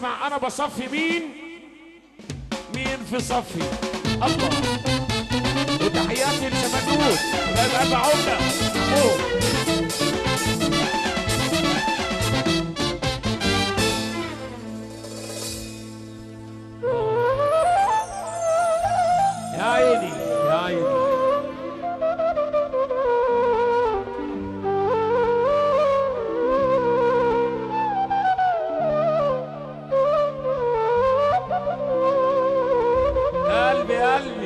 نسمع انا بصفي مين مين في صفي الله وتحياتي لشمدود غير ابا عمده أبوه. يا عيني يا عيني قلبي قلبي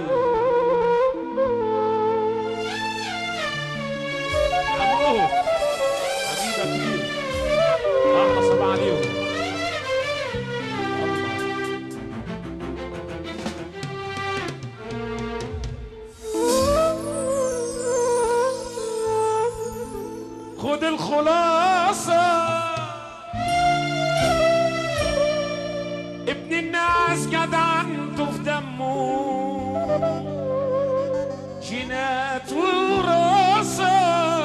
أبوه حبيبك كبير أحلى صباح عليهم الله خد الخلاصة ابن الناس جدعنته في دمه جينات وراثة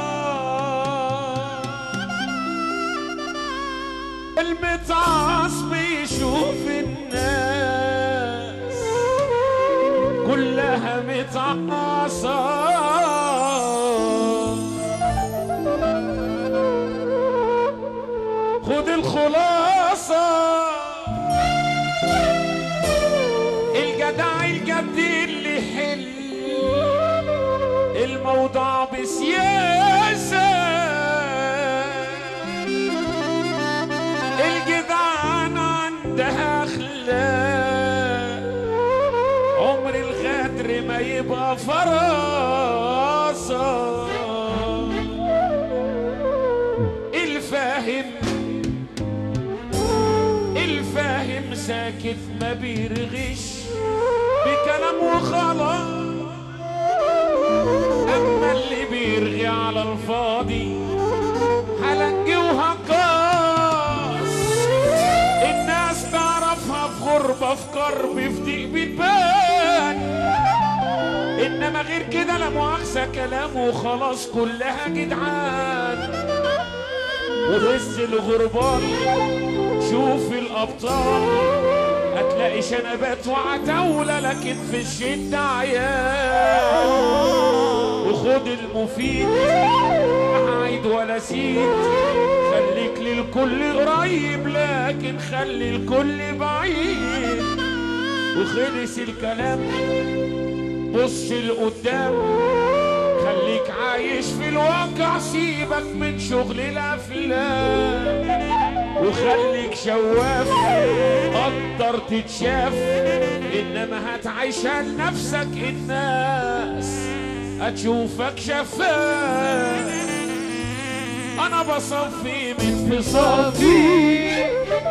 المتعص بيشوف الناس كلها متعصة خد الخلاصة الجدع الجد اللي حل الموضوع بسياسة الجدعان عندها أخلاق عمر الغدر ما يبقى فراسة الفاهم الفاهم ساكت ما بيرغش بكلام وخلاص اما اللي بيرغي على الفاضي حلنج وهقاص الناس تعرفها في غربة في كرب في ضيق بتبان انما غير كده لا مؤاخذة كلام وخلاص كلها جدعان وبس الغربان شوف الابطال هتلاقي شنبات وعتاولة لكن في الشدة عيال وخد المفيد عيد ولا سيد خليك للكل قريب لكن خلي الكل بعيد وخلص الكلام بص لقدام خليك عايش في الواقع سيبك من شغل الافلام وخليك شواف قدر تتشاف انما هتعيشها لنفسك الناس هتشوفك شفاف انا بصفي من في صفي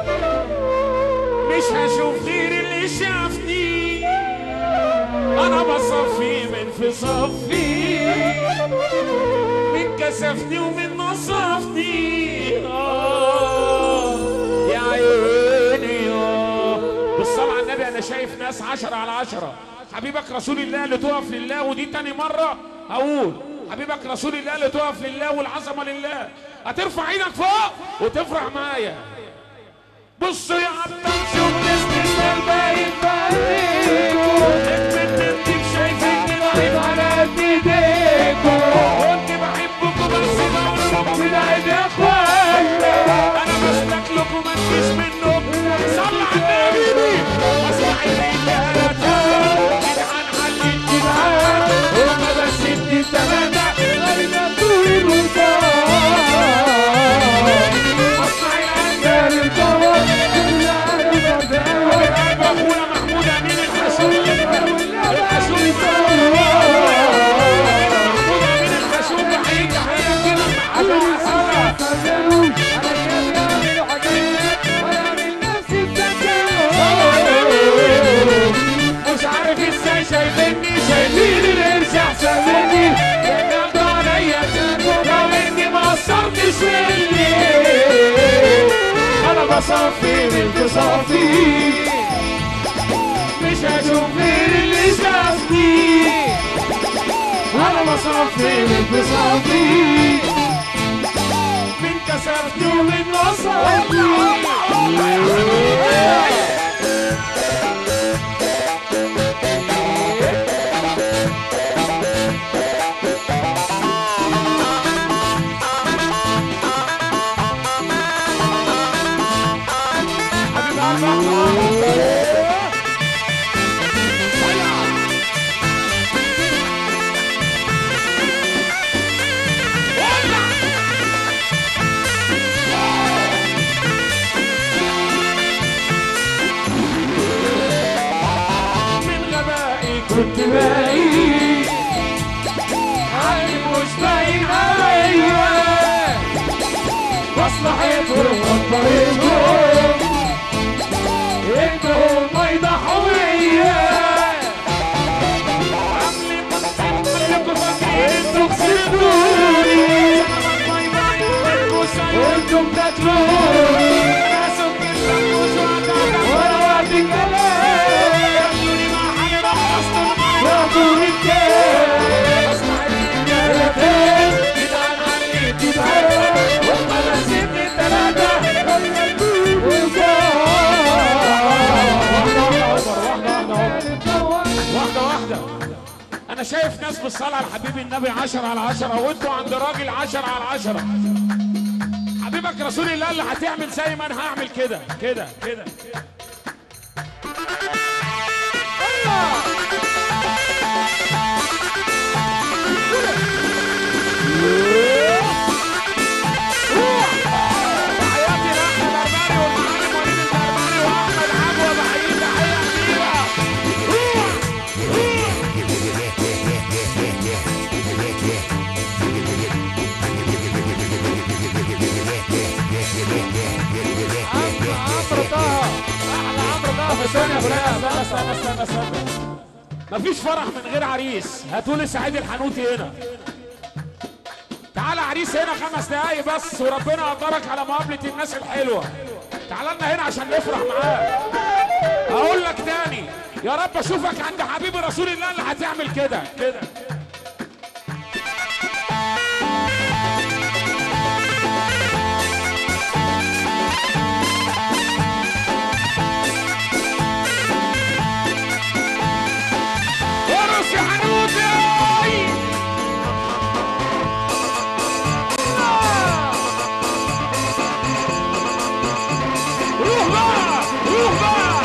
مش هشوف غير اللي شافني انا بصفي من في صفي من كسفني ومن نصفني آه يا عيني آه بالصلاة على النبي انا شايف ناس عشرة على عشرة حبيبك رسول الله اللي تقف لله ودي تاني مرة هقول حبيبك رسول الله اللي تقف لله والعظمة لله هترفع ايدك فوق وتفرح معايا بص يا عطا شوف نسمة الباين بعينيكوا اكمل انتك شايفيني ضعيف على قد ايديكوا كنت بحبكوا بس بقول لكم بعيد يا اخوانا انا بسلك لكم ما تجيش منكم صل على النبي واسمع الرجالة جدعان علي الجدعان هما بس انت تلاتة غير طول وطال اسمع الرجال القوة اخويا محمود امين الحشوم الحشوم محمود امين الحشوم بحييك تحيه كده عشان حسنا مش عارف ازاي شايفيني شايفين القرش احسن مني بجد عليا لو اني ما قصرتش مني انا بصفي من تصافي مش هشوف غير اللي شافني انا بصفي من تصافي من كسفتي ومن نصرتي من غبائي كنت باين عيب مش باين عليا مصلحتهم وطريقهم انهم ما يضحوا بيا عملي كنتوا فاكرين انتوا خسرتوني وانتوا بتاكلوني ناس بتتلمس وانا وقت الكلام خلوني مع حالي رقصتوا واعطوني الكاس اصبح الرجاله فين جدعان علي جدعان وما نسيتني ثلاثه واحدة واحدة أنا شايف ناس بالصلاة على حبيب النبي عشرة على عشرة وأنتوا عند راجل عشرة على عشرة حبيبك رسول الله اللي هتعمل زي ما أنا هعمل كده كده كده تحياتي لأحمد الأرماني والمعلم وليد الأرماني وأحمد عبوة بحييه تحية كبيرة عمرو طه احلى عمرو طه في ثانيه استنى استنى استنى استنى استنى مفيش فرح من غير عريس هاتولي سعيد الحنوتي هنا تعالى عريس هنا خمس دقايق بس وربنا يقدرك على مقابلة الناس الحلوة تعالى لنا هنا عشان نفرح معاك اقول لك تاني يا رب اشوفك عند حبيب رسول الله اللي هتعمل كده كده ورس يا حنوتي روح بقى روح بقى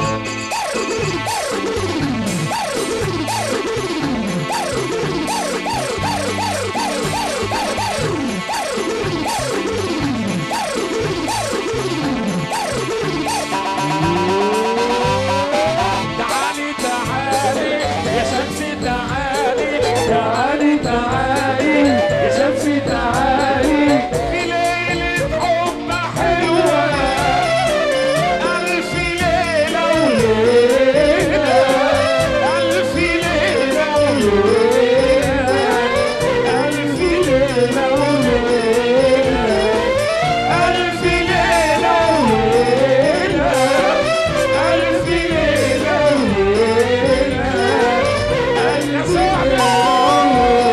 تعالي تعالي يا شمسي تعالي تعالي تعالي يا شمسي تعالي في ليلة حب حلوة ألف ليلة وليلة ألف ليلة وليلة ألف ليلة وليلة ألف ليلة وليلة ألف ليلة وليلة يا صاحبي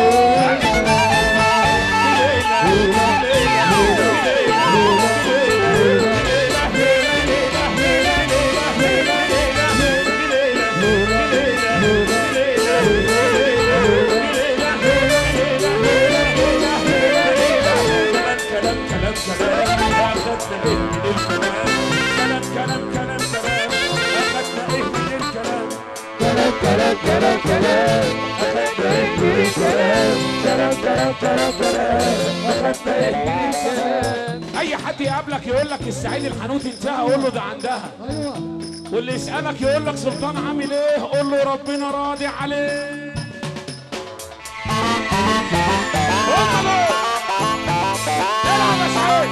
كلام كلام كلام كلام أخدنا إيه من الكلام كلام كلام كلام كلام أخدنا إيه من الكلام كلام كلام كلام كلام أخدنا إيه من الكلام كلام كلام كلام كلام أخدنا إيه من الكلام اي حد يقابلك يقول لك السعيد الحنوتي انتهى قول له ده عندها أيوه واللي يسالك يقول لك سلطان عامل ايه قول له ربنا راضي عليه قول له العب يا سعيد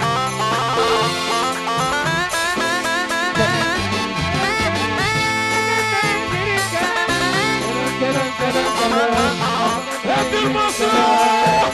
كلام كلام كلام هدي المصر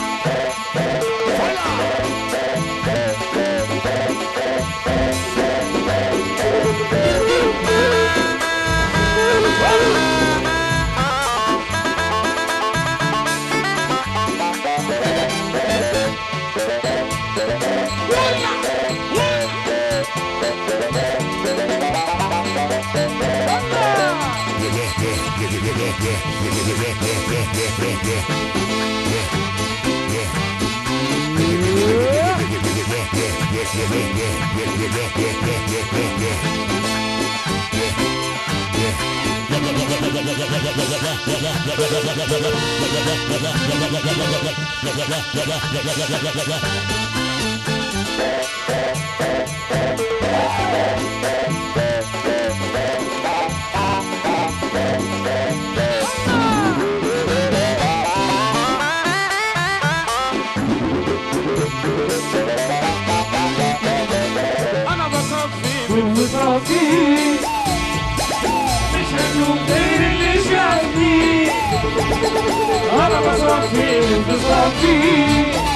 Yeah. انا بصفي من بصفي مش هشوف غير اللي شافني انا بصفي من بصفي